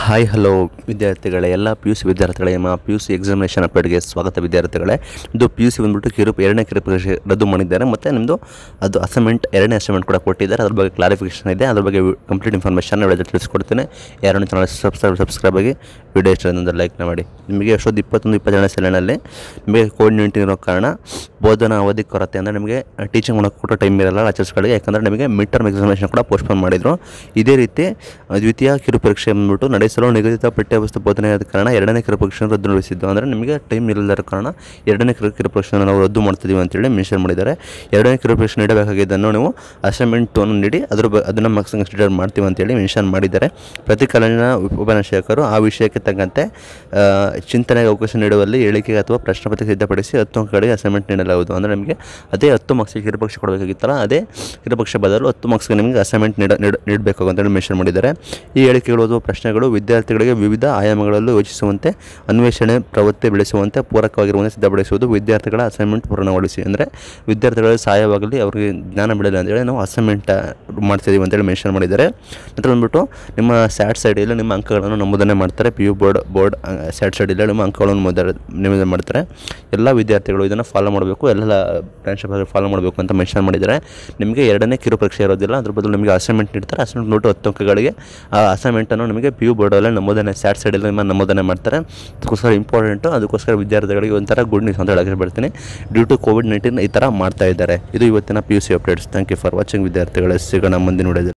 hi hello ವಿದ್ಯಾರ್ಥಿಗಳೇ ಎಲ್ಲ P U C ವಿದ್ಯಾರ್ಥಿಗಳೇ ನಿಮ್ಮ ಪಿ ಯು ಸಿ ಎಕ್ಸಾಮಿನೇಷನ್ ಅಪ್ಡೇಟ್ಗೆ ಸ್ವಾಗತ ವಿದ್ಯಾರ್ಥಿಗಳೇ ಇದು ಪಿ ಯು ಸಿ ಬಂದ್ಬಿಟ್ಟು ಕಿರುಪ್ ಎರಡನೇ ಕಿರು ಪರೀಕ್ಷೆ ರದ್ದು ಮಾಡಿದ್ದಾರೆ ಮತ್ತು ನಿಮ್ಮದು ಅದು ಅಸೈನ್ಮೆಂಟ್ ಎರಡನೇ ಅಸೈನ್ಮೆಂಟ್ ಕೂಡ ಕೊಟ್ಟಿದ್ದಾರೆ ಅದ್ರ ಬಗ್ಗೆ ಕ್ಲಾರಿಫಿಕೇಷನ್ ಇದೆ ಅದ್ರ ಬಗ್ಗೆ ಕಂಪ್ಲೀಟ್ ಇನ್ಫಾರ್ಮೇಷನ್ ವಿಡಿಯೋ ತಿಳಿಸ್ಕೊಡ್ತೀನಿ ಯಾರನ್ನು ಚಾನಲ್ ಸಬ್ಸ್ಕ್ರೈಬ್ ಸಬ್ಸ್ಕ್ರೈಬ್ ಆಗಿ ವಿಡಿಯೋ ಇಷ್ಟ ಅಂದರೆ ಲೈಕ್ನ ಮಾಡಿ ನಿಮಗೆ ಎಷ್ಟೊಂದು ಇಪ್ಪತ್ತೊಂದು ಇಪ್ಪತ್ತೆರಡನೇ ಸೆಲೆನಲ್ಲಿ ನಿಮಗೆ ಕೋವಿಡ್ ನೈನ್ಟೀನ್ ಇರೋ ಕಾರಣ ಬೋಧನಾ ಅವಧಿ ಕೊರತೆ ಅಂದರೆ ನಿಮಗೆ ಟೀಚಿಂಗ್ ಮಾಡೋಕ್ಕೆ ಕೂಡ ಟೈಮ್ ಇರಲ್ಲ ಲೆಕ್ಚರ್ಸ್ಗಳಿಗೆ ಯಾಕಂದರೆ ನಿಮಗೆ ಮಿಡ್ ಟರ್ಮ್ ಎಕ್ಸಾಮಿನೇಷನ್ ಕೂಡ ಪೋಸ್ಟ್ಪೋನ್ ಮಾಡಿದರು ಇದೇ ರೀತಿ ಆ, ದ್ವಿತೀಯ ಕಿರು ಪರೀಕ್ಷೆ ಬಂದ್ಬಿಟ್ಟು ನಡೆಸಲು ನಿಗದಿತ ಪಠ್ಯವಸ್ತು ಬೋಧನೆ ಆದ ಕಾರಣ ಎರಡನೇ ಕಿರು ಪರೀಕ್ಷೆಯನ್ನು ರದ್ದುಗೊಳಿಸಿದ್ದು ಅಂದರೆ ನಿಮಗೆ ಟೈಮ್ ಇಲ್ಲದ ಕಾರಣ ಎರಡನೇ ಕಿರು ಕಿರು ಪರೀಕ್ಷೆಯನ್ನು ನಾವು ರದ್ದು ಮಾಡ್ತಿದ್ದೀವಿ ಅಂತೇಳಿ ಮೆನ್ಷನ್ ಮಾಡಿದ್ದಾರೆ ಎರಡನೇ ಕಿರು ಪರೀಕ್ಷೆ ನೀಡಬೇಕಾಗಿದ್ದನ್ನು ನೀವು ಅಸೈನ್ಮೆಂಟ್ ಟೋನ್ ನೀಡಿ ಅದ್ರ ಬ ಅದನ್ನು ಮಾರ್ಕ್ಸ್ ಕನ್ಸಿಡರ್ ಮಾಡ್ತೀವಿ ಅಂತೇಳಿ ಮೆನ್ಷನ್ ಮಾಡಿದ್ದಾರೆ ಪ್ರತಿ ಕಾಲೇಜಿನ ಉಪನ್ಯಾಸಕರು ಆ ವಿಷಯಕ್ಕೆ ತಕ್ಕಂತೆ ಆ, ಚಿಂತನೆಗೆ ಅವಕಾಶ ನೀಡುವಲ್ಲಿ ಹೇಳಿಕೆ ಅಥವಾ ಪ್ರಶ್ನೆ ಪತ್ರಿಕೆ ಸಿದ್ಧಪಡಿಸಿ ಹತ್ತು ಅಂಕಗಳಿಗೆ ಅಸೈನ್ಮೆಂಟ್ ನೀಡಲಾಗುವುದು ಅಂದರೆ ನಿಮಗೆ ಅದೇ ಹತ್ತು ಮಾರ್ಕ್ಸಿಗೆ ಕಿರುಪಕ್ಷ ಕೊಡಬೇಕಾಗಿತ್ತಲ್ಲ ಅದೇ ಕಿರುಪಕ್ಷ ಬದಲು ಹತ್ತು ಮಾರ್ಕ್ಸ್ಗೆ ನಿಮಗೆ ಅಸೈನ್ಮೆಂಟ್ ನೀಡ ನೀಡ- ನೀಡಬೇಕು ಅಂತೇಳಿ ಮೆನ್ಷನ್ ಮಾಡಿದ್ದಾರೆ ಈ ಹೇಳಿಕೆಗಳು ಅಥವಾ ಪ್ರಶ್ನೆಗಳು ವಿದ್ಯಾರ್ಥಿಗಳಿಗೆ ವಿವಿಧ ಆಯಾಮಗಳಲ್ಲಿ ಯೋಚಿಸುವಂತೆ ಅನ್ವೇಷಣೆ ಪ್ರವೃತ್ತಿ ಬೆಳೆಸುವಂತೆ ಪೂರಕವಾಗಿರುವಂತೆ ಸಿದ್ಧಪಡಿಸುವುದು ವಿದ್ಯಾರ್ಥಿಗಳ ಅಸೈನ್ಮೆಂಟ್ ಪೂರ್ಣಗೊಳಿಸಿ ಅಂದರೆ ವಿದ್ಯಾರ್ಥಿಗಳಿಗೆ ಸಹಾಯವಾಗಲಿ ಅವರಿಗೆ ಜ್ಞಾನ ಬೆಳೆಯಲಿ ಅಂತೇಳಿ ನಾವು ಅಸೈನ್ಮೆಂಟ್ ಮಾಡ್ತಿದ್ದೀವಿ ಅಂತೇಳಿ ಮೆನ್ಷನ್ ಮಾಡಿದ್ದಾರೆ ನಂತರ ಬಂದ್ಬಿಟ್ಟು ನಿಮ್ಮ ಸ್ಯಾಟ್ ಸೈಡಲ್ಲಿ ನಿಮ್ಮ ಅಂಕಗಳನ್ನು ನಮೂದನೆ ಮಾಡ್ತಾರೆ P U board board SATS ಸೈಡಲ್ಲಿ ನಿಮ್ಮ ಅಂಕಗಳನ್ನು ಮೊದಲ ನಿವೇದನೆ ಮಾಡ್ತಾರೆ ಎಲ್ಲ ವಿದ್ಯಾರ್ಥಿಗಳು ಇದನ್ನು ಫಾಲೋ ಮಾಡಬೇಕು ಎಲ್ಲ ಪ್ರಾಂಶುಪಾಲರು ಫಾಲೋ ಮಾಡಬೇಕು ಅಂತ ಮೆನ್ಷನ್ ಮಾಡಿದ್ದಾರೆ ನಿಮಗೆ ಎರಡನೇ ಕಿರು ಪರೀಕ್ಷೆ ಇರೋದಿಲ್ಲ ಅದ್ರ ಬದಲು ನಿಮಗೆ ಅಸೈನ್ಮೆಂಟ್ ನೀಡ್ತಾರೆ ಅಸೈನ್ಮೆಂಟ್ ನೋಟು ಹತ್ತು ಅಂಕಗಳಿಗೆ ಆ ಅಸೈನ್ಮೆಂಟನ್ನು ನಿಮಗೆ ಪಿ ಯು ಬೋರ್ಡಲ್ಲೇ ನಮೂದನೆ ಸ್ಯಾಟ್ ಸೈಡಲ್ಲಿ ನಿಮ್ಮ ನಮೂದನೆ ಮಾಡ್ತಾರೆ ಅದಕ್ಕೋಸ್ಕರ ಇಂಪಾರ್ಟೆಂಟು ಅದಕ್ಕೋಸ್ಕರ ವಿದ್ಯಾರ್ಥಿಗಳಿಗೆ ಒಂಥರ ಗುಡ್ ನ್ಯೂಸ್ ಅಂತ ಹೇಳಕ್ಕೆ ಬರ್ತೀನಿ ಡ್ಯೂ ಟು ಕೋವಿಡ್ ನೈನ್ಟೀನ್ ಈ ಥರ ಮಾಡ್ತಾ ಇದ್ದಾರೆ ಇದು ಇವತ್ತಿನ P U C updates thank you for watching ವಿದ್ಯಾರ್ಥಿಗಳೇ ಸಿಗೋಣ ಮುಂದಿನ ವಿಡಿಯೋದಲ್ಲಿ